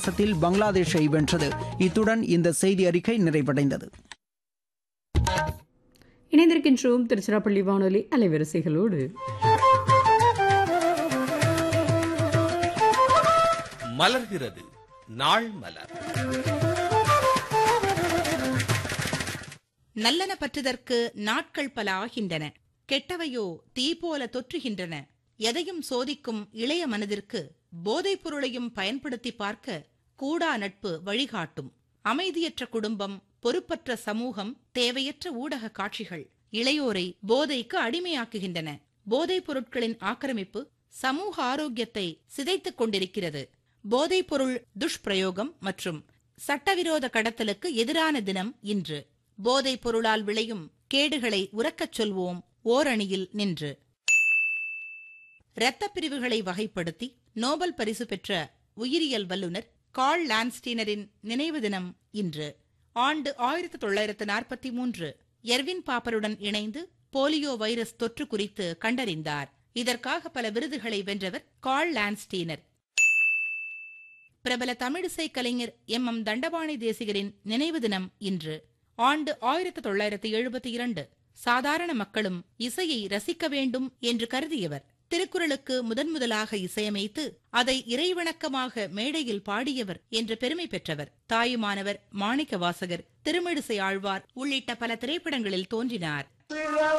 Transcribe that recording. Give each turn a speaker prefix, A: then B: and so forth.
A: வித்தியாசத்தில் பங்களாதேஷை வென்றது இத்துடன் இந்த செய்தி அறிக்கை நிறைவடைந்தது
B: இணைந்திருக்கின்றோம் திருச்சிராப்பள்ளி வானொலி அலைவரிசைகளோடு
C: மலர்கிறது நாள் மலர்
D: நல்லன பற்றுதற்கு நாட்கள் பல ஆகின்றன கெட்டவையோ தீ போல தொற்றுகின்றன எதையும் சோதிக்கும் இளைய மனதிற்கு போதைப் பொருளையும் பயன்படுத்தி பார்க்க கூடா நட்பு வழிகாட்டும் அமைதியற்ற குடும்பம் பொறுப்பற்ற சமூகம் தேவையற்ற ஊடக காட்சிகள் இளையோரை போதைக்கு அடிமையாக்குகின்றன போதைப் பொருட்களின் ஆக்கிரமிப்பு சமூக ஆரோக்கியத்தை சிதைத்துக் கொண்டிருக்கிறது போதைப் பொருள் துஷ்பிரயோகம் மற்றும் சட்டவிரோத கடத்தலுக்கு எதிரான தினம் இன்று போதைப் பொருளால் விளையும் கேடுகளை உறக்கச் சொல்வோம் ஓரணியில் நின்று இரத்தப் பிரிவுகளை வகைப்படுத்தி நோபல் பரிசு பெற்ற உயிரியல் வல்லுநர் கார்ல் லான்ஸ்டீனரின் நினைவு தினம் இன்று ஆண்டு ஆயிரத்து தொள்ளாயிரத்து நாற்பத்தி மூன்று எர்வின் பாப்பருடன் இணைந்து போலியோ வைரஸ் தொற்று குறித்து கண்டறிந்தார் இதற்காக பல விருதுகளை வென்றவர் கார்ல் லான்ஸ்டீனர் பிரபல தமிழிசை கலைஞர் எம் எம் தண்டபாணி தேசிகரின் நினைவு தினம் இன்று ஆண்டு ஆயிரத்து தொள்ளாயிரத்து எழுபத்தி இரண்டு சாதாரண மக்களும் இசையை ரசிக்க வேண்டும் என்று கருதியவர் திருக்குறளுக்கு முதன் முதலாக இசையமைத்து அதை இறைவணக்கமாக மேடையில் பாடியவர் என்ற பெருமை பெற்றவர் தாயுமானவர் மாணிக்க வாசகர் திருமிழிசை ஆழ்வார் உள்ளிட்ட பல திரைப்படங்களில் தோன்றினார்